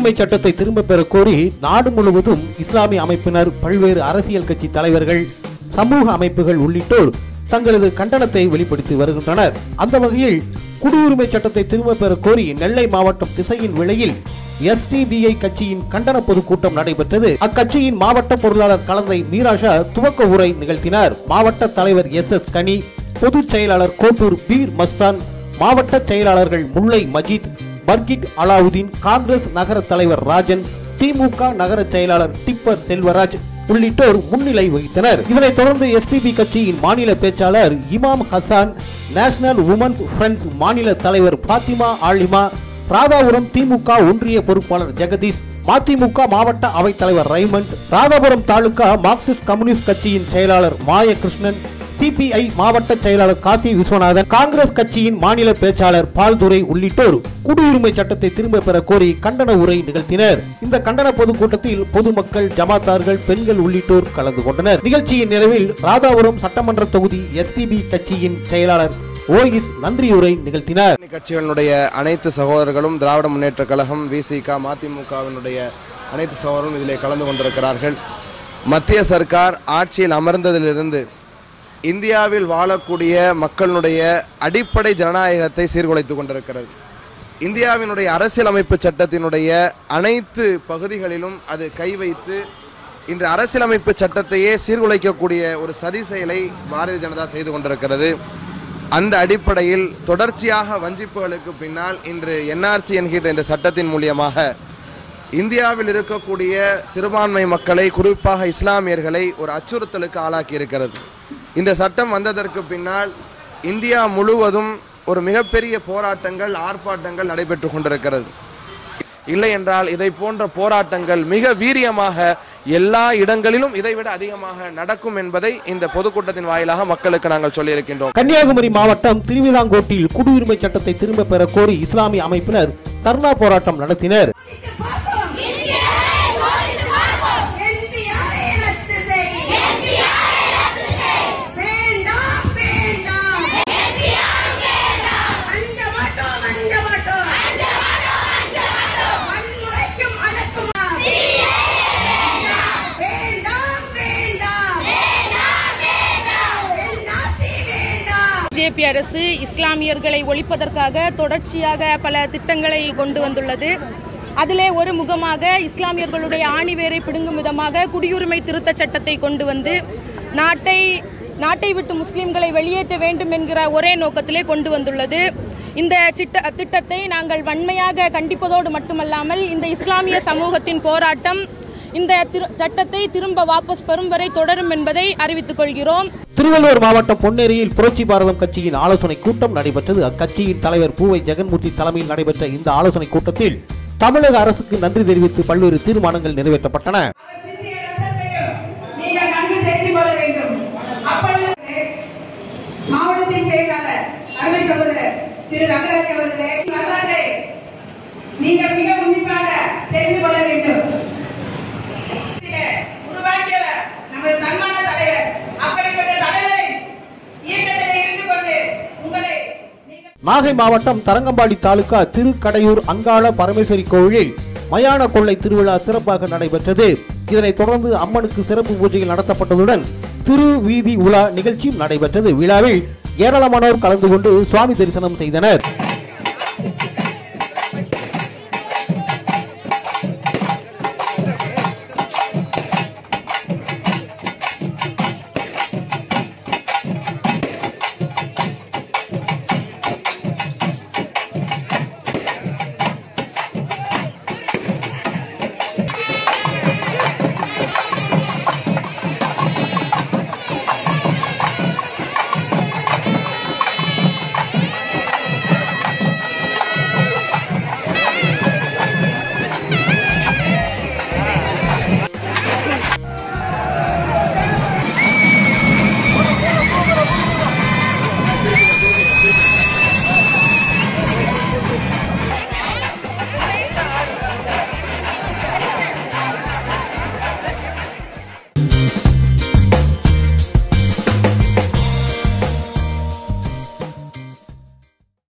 குடியுரிமை சட்டத்தை திரும்ப பெற கோரி நாடு முழுவதும் இஸ்லாமிய அமைப்பினர் பல்வேறு அரசியல் கட்சி தலைவர்கள் சமூக அமைப்புகள் உள்ளிட்டோர் தங்களது கண்டனத்தை வெளிப்படுத்தி வருகின்றனர் அந்த வகையில் குடியுரிமை சட்டத்தை திரும்ப பெற கோரி நெல்லை மாவட்டம் திசையின் விலையில் எஸ்டிபிஐ கட்சியின் கண்டன பொதுக்கூட்டம் நடைபெற்றது அக்கட்சியின் மாவட்ட பொருளாளர் கலந்தை மீராஷா துவக்க உரை நிகழ்த்தினார் மாவட்ட தலைவர் எஸ் எஸ் கனி பொதுச் செயலாளர் கோட்டூர் பீர் மஸ்தான் மாவட்ட செயலாளர்கள் முல்லை மஜீத் பர்கிட் அலாவுதீன் காங்கிரஸ் நகர தலைவர் ராஜன் திமுக நகர செயலாளர் டிப்பர் செல்வராஜ் உள்ளிட்டோர் முன்னிலை வகித்தனர் இதனைத் தொடர்ந்து எஸ்பிபி கட்சியின் மாநில பேச்சாளர் இமாம் ஹசான் நேஷனல் உமன்ஸ் ஃப்ரெண்ட்ஸ் மாநில தலைவர் பாத்திமா ஆலிமா ராதாபுரம் திமுக ஒன்றிய பொறுப்பாளர் ஜெகதீஷ் மதிமுக மாவட்ட அவைத்தலைவர் Raymond Radhapuram taluka Marxist Communist கட்சியின் செயலாளர் மாயகிருஷ்ணன் சிபிஐ மாவட்ட செயலாளர் காசி விஸ்வநாதன் காங்கிரஸ் கட்சியின் மாநில பேச்சாளர் பால்துரை உள்ளிட்டோர் குடியுரிமை சட்டத்தை திரும்ப பெற கோரி கண்டன உரை நிகழ்த்தினர் இந்த கண்டன பொதுக்கூட்டத்தில் பொதுமக்கள் ஜமாத்தார்கள் பெண்கள் உள்ளிட்டோர் கலந்து கொண்டனர் நிகழ்ச்சியின் நிறைவில் ராதாபுரம் சட்டமன்ற தொகுதி எஸ்டிபி கட்சியின் செயலாளர் ஓயிஸ் நன்றியுரை நிகழ்த்தினார் கூட்டணி கட்சிகளினுடைய அனைத்து சகோதரர்களும் திராவிட முன்னேற்ற கழகம் விசிக மதிமுகவினுடைய அனைத்து சகோதரர்களும் இதிலே கலந்து கொண்டிருக்கிறார்கள் மத்திய சர்க்கார் ஆட்சியில் அமர்ந்ததிலிருந்து இந்தியாவில் வாழக்கூடிய மக்களுடைய அடிப்படை ஜனநாயகத்தை சீர்குலைத்து கொண்டிருக்கிறது இந்தியாவினுடைய அரசியலமைப்பு சட்டத்தினுடைய அனைத்து பகுதிகளிலும் அது கை வைத்து இன்று அரசியலமைப்பு சட்டத்தையே சீர்குலைக்கக்கூடிய ஒரு சதி செயலை பாரதிய ஜனதா செய்து கொண்டிருக்கிறது அந்த அடிப்படையில் தொடர்ச்சியாக வஞ்சிப்புகளுக்கு பின்னால் இன்று என்ஆர்சி என்கின்ற இந்த சட்டத்தின் மூலியமாக இந்தியாவில் இருக்கக்கூடிய சிறுபான்மை மக்களை குறிப்பாக இஸ்லாமியர்களை ஒரு அச்சுறுத்தலுக்கு ஆளாக்கி இருக்கிறது இந்த சட்டம் வந்ததற்கு பின்னால் இந்தியா முழுவதும் ஒரு மிகப்பெரிய போராட்டங்கள் ஆர்ப்பாட்டங்கள் நடைபெற்று கொண்டிருக்கிறது இல்லை என்றால் இதை போன்ற போராட்டங்கள் மிக வீரியமாக எல்லா இடங்களிலும் இதைவிட அதிகமாக நடக்கும் என்பதை இந்த பொதுக்கூட்டத்தின் வாயிலாக மக்களுக்கு நாங்கள் சொல்லியிருக்கின்றோம் கன்னியாகுமரி மாவட்டம் திருவிதாங்கோட்டில் குடியுரிமை சட்டத்தை திரும்ப பெற கோரி இஸ்லாமிய அமைப்பினர் தர்ணா போராட்டம் நடத்தினர் NPR-ஐ ரத்து செய். வேண்டாம், வேண்டாம். அஞ்ச மாட்டோம், அஞ்ச மாட்டோம். வன்முறைக்கும் அடக்குமுறை. வேண்டாம், வேண்டாம். NRC வேண்டாம். பிஜேபி அரசு இஸ்லாமியர்களை ஒழிப்பதற்காக தொடர்ச்சியாக பல திட்டங்களை கொண்டு வந்துள்ளது அதிலே ஒரு முகமாக இஸ்லாமியர்களுடைய ஆணிவேரை பிடுங்கும் விதமாக குடியுரிமை திருத்தச் சட்டத்தை கொண்டு வந்து நாட்டை நாட்டை விட்டு முஸ்லிம்களை வெளியேற்ற வேண்டும் என்கிற ஒரே நோக்கத்திலே கொண்டு வந்துள்ளது இந்த சிட்ட திட்டத்தை நாங்கள் வன்மையாக கண்டிப்பதோடு மட்டுமல்லாமல் இந்த இஸ்லாமிய சமூகத்தின் போராட்டம் இந்த திரு சட்டத்தை திரும்ப வாபஸ் பெறும் வரை தொடரும் என்பதை அறிவித்துக் கொள்கிறோம் திருவள்ளூர் மாவட்டம் பொன்னேரியில் புரட்சி பாரதம் கட்சியின் ஆலோசனை கூட்டம் நடைபெற்றது அக்கட்சியின் தலைவர் பூவை ஜெகன்மூர்த்தி தலைமையில் நடைபெற்ற இந்த ஆலோசனை கூட்டத்தில் தமிழக அரசுக்கு நன்றி தெரிவித்து பல்வேறு தீர்மானங்கள் நிறைவேற்றப்பட்டன சிந்திய ரத்தத்தையும் நீங்கள் நன்கு தெரிந்து கொள்ள வேண்டும் அப்பொழுது மாவட்டத்தின் செயலாளர் அருமை சகோதரர் திரு ரங்கராஜ் அவர்களே வரலாற்றை நீங்கள் மிக உன்னிப்பாக தெரிந்து கொள்ள வேண்டும் உருவாக்கியவர் நமது தன்மான தலைவர் அப்படிப்பட்ட தலைவரை இயக்கத்தில் இருந்து கொண்டு உங்களை நீங்கள் நாகை மாவட்டம் தரங்கம்பாடி தாலுகா திருக்கடையூர் அங்காள பரமேஸ்வரி கோவிலில் மயான கொள்ளை திருவிழா சிறப்பாக நடைபெற்றது இதனைத் தொடர்ந்து அம்மனுக்கு சிறப்பு பூஜைகள் நடத்தப்பட்டதுடன் திரு வீதி உலா நிகழ்ச்சியும் நடைபெற்றது விழாவில் ஏராளமானோர் கலந்து கொண்டு சுவாமி தரிசனம் செய்தனர்